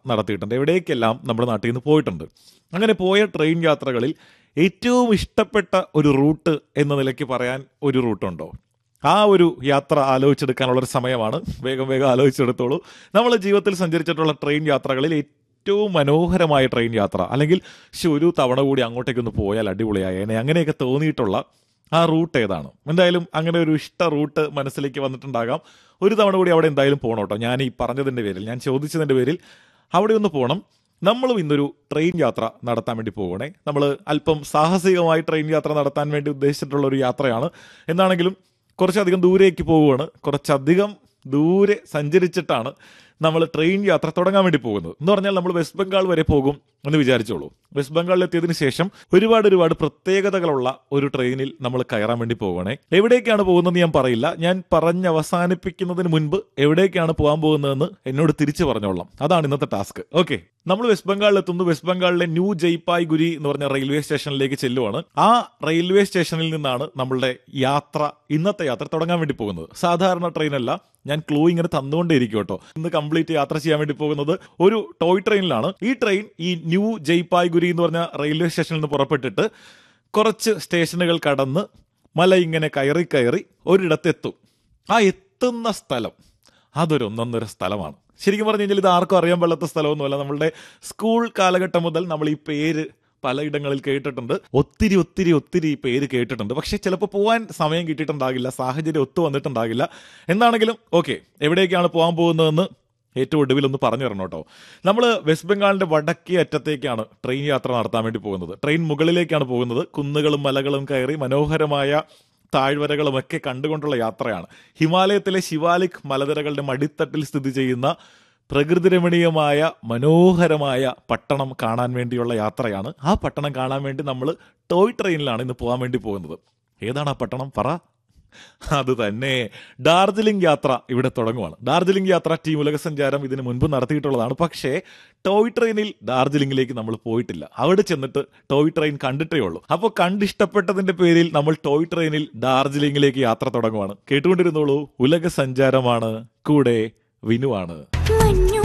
നടത്തിയിട്ടുണ്ട് എവിടേക്കെല്ലാം നമ്മുടെ നാട്ടിൽ നിന്ന് പോയിട്ടുണ്ട് അങ്ങനെ പോയ ട്രെയിൻ യാത്രകളിൽ ഏറ്റവും ഇഷ്ടപ്പെട്ട ഒരു റൂട്ട് എന്ന നിലയ്ക്ക് പറയാൻ ഒരു റൂട്ടുണ്ടോ ആ ഒരു യാത്ര ആലോചിച്ചെടുക്കാനുള്ള ഒരു സമയമാണ് വേഗം വേഗം ആലോചിച്ചെടുത്തോളൂ നമ്മൾ ജീവിതത്തിൽ സഞ്ചരിച്ചിട്ടുള്ള ട്രെയിൻ യാത്രകളിൽ ഏറ്റവും മനോഹരമായ ട്രെയിൻ യാത്ര അല്ലെങ്കിൽ ശ്ശെ, ഒരു തവണ കൂടി അങ്ങോട്ടേക്കൊന്ന് പോയാൽ അടിപൊളിയായേനെ അങ്ങനെയൊക്കെ തോന്നിയിട്ടുള്ള ആ റൂട്ട് ഏതാണ് എന്തായാലും അങ്ങനെ ഒരു ഇഷ്ട റൂട്ട് മനസ്സിലേക്ക് വന്നിട്ടുണ്ടാകാം ഒരു തവണ കൂടി അവിടെ എന്തായാലും പോകണം കേട്ടോ ഞാൻ ഈ പറഞ്ഞതിൻ്റെ പേരിൽ ഞാൻ ചോദിച്ചതിൻ്റെ പേരിൽ അവിടെ ഒന്ന് പോകണം നമ്മളും ഇന്നൊരു ട്രെയിൻ യാത്ര നടത്താൻ വേണ്ടി പോകണേ നമ്മൾ അല്പം സാഹസികമായി ട്രെയിൻ യാത്ര നടത്താൻ വേണ്ടി ഉദ്ദേശിച്ചിട്ടുള്ള ഒരു യാത്രയാണ് എന്നാണെങ്കിലും കുറച്ചധികം ദൂരേക്ക് പോവുകയാണ് കുറച്ചധികം ദൂരെ സഞ്ചരിച്ചിട്ടാണ് നമ്മൾ ട്രെയിൻ യാത്ര തുടങ്ങാൻ വേണ്ടി പോകുന്നത് എന്ന് പറഞ്ഞാൽ നമ്മൾ വെസ്റ്റ് ബംഗാൾ വരെ പോകും എന്ന് വിചാരിച്ചോളൂ വെസ്റ്റ് ബംഗാളിൽ എത്തിയതിനു ശേഷം ഒരുപാട് ഒരുപാട് പ്രത്യേകതകളുള്ള ഒരു ട്രെയിനിൽ നമ്മൾ കയറാൻ വേണ്ടി പോകണേ എവിടേക്കാണ് പോകുന്നതെന്ന് ഞാൻ പറയില്ല ഞാൻ പറഞ്ഞ് അവസാനിപ്പിക്കുന്നതിന് മുൻപ് എവിടേക്കാണ് പോകാൻ പോകുന്നതെന്ന് എന്നോട് തിരിച്ചു പറഞ്ഞോളാം അതാണ് ഇന്നത്തെ ടാസ്ക് ഓക്കെ നമ്മൾ വെസ്റ്റ് ബംഗാളിൽ എത്തുന്നു വെസ്റ്റ് ബംഗാളിലെ ന്യൂ ജയ്പായ്ഗുരി എന്ന് പറഞ്ഞ റെയിൽവേ സ്റ്റേഷനിലേക്ക് ചെല്ലുവാണ് ആ റെയിൽവേ സ്റ്റേഷനിൽ നിന്നാണ് നമ്മളുടെ യാത്ര ഇന്നത്തെ യാത്ര തുടങ്ങാൻ വേണ്ടി പോകുന്നത് സാധാരണ ട്രെയിനല്ല ഞാൻ ക്ലൂ ഇങ്ങനെ തന്നുകൊണ്ടേയിരിക്കും കേട്ടോ ഇന്ന് കംപ്ലീറ്റ് യാത്ര ചെയ്യാൻ വേണ്ടി പോകുന്നത് ഒരു ടോയ് ട്രെയിനിലാണ് ഈ ട്രെയിൻ ഈ ന്യൂ ജയ്പായ്ഗുരി എന്ന് പറഞ്ഞ റെയിൽവേ സ്റ്റേഷനിൽ നിന്ന് പുറപ്പെട്ടിട്ട് കുറച്ച് സ്റ്റേഷനുകൾ കടന്ന് മല ഇങ്ങനെ കയറി കയറി ഒരിടത്തെത്തും ആ എത്തുന്ന സ്ഥലം അതൊരു ഒന്നൊന്നര സ്ഥലമാണ് ശരിക്കും പറഞ്ഞു കഴിഞ്ഞാൽ ഇത് ആർക്കും അറിയാൻ പാടാത്ത സ്ഥലമൊന്നുമല്ല നമ്മളുടെ സ്കൂൾ കാലഘട്ടം മുതൽ നമ്മൾ ഈ പേര് പലയിടങ്ങളിൽ കേട്ടിട്ടുണ്ട് ഒത്തിരി ഒത്തിരി ഒത്തിരി പേര് കേട്ടിട്ടുണ്ട് പക്ഷെ ചിലപ്പോൾ പോകാൻ സമയം കിട്ടിയിട്ടുണ്ടാകില്ല സാഹചര്യം ഒത്തു വന്നിട്ടുണ്ടാകില്ല എന്താണെങ്കിലും ഓക്കെ എവിടേക്കാണ് പോകാൻ പോകുന്നതെന്ന് ഏറ്റവും ഒടുവിൽ ഒന്ന് പറഞ്ഞു തരണം കേട്ടോ നമ്മൾ വെസ്റ്റ് ബംഗാളിന്റെ വടക്കേ അറ്റത്തേക്കാണ് ട്രെയിൻ യാത്ര നടത്താൻ വേണ്ടി പോകുന്നത് ട്രെയിൻ മുകളിലേക്കാണ് പോകുന്നത് കുന്നുകളും മലകളും കയറി മനോഹരമായ താഴ്വരകളും ഒക്കെ കണ്ടുകൊണ്ടുള്ള യാത്രയാണ് ഹിമാലയത്തിലെ ശിവാലിക് മലനിരകളുടെ മടിത്തട്ടിൽ സ്ഥിതി ചെയ്യുന്ന പ്രകൃതി രമണീയമായ മനോഹരമായ പട്ടണം കാണാൻ വേണ്ടിയുള്ള യാത്രയാണ് ആ പട്ടണം കാണാൻ വേണ്ടി നമ്മൾ ടോയ് ട്രെയിനിലാണ് ഇന്ന് പോകാൻ വേണ്ടി പോകുന്നത് ഏതാണ് ആ പട്ടണം പറ അത് തന്നെ ഡാർജിലിംഗ് യാത്ര ഇവിടെ തുടങ്ങുവാണ് ഡാർജിലിംഗ് യാത്ര ടീം ഉലകസഞ്ചാരം ഇതിനു മുൻപ് നടത്തിയിട്ടുള്ളതാണ് പക്ഷേ ടോയ് ട്രെയിനിൽ ഡാർജിലിംഗിലേക്ക് നമ്മൾ പോയിട്ടില്ല അവിടെ ചെന്നിട്ട് ടോയ് ട്രെയിൻ കണ്ടിട്ടേ ഉള്ളൂ അപ്പോൾ കണ്ടിഷ്ടപ്പെട്ടതിന്റെ പേരിൽ നമ്മൾ ടോയ് ട്രെയിനിൽ ഡാർജിലിംഗിലേക്ക് യാത്ര തുടങ്ങുവാണ് കേട്ടുകൊണ്ടിരുന്നോളൂ ഉലക സഞ്ചാരമാണ് കൂടെ വിനുവാണ് മഞ്ഞു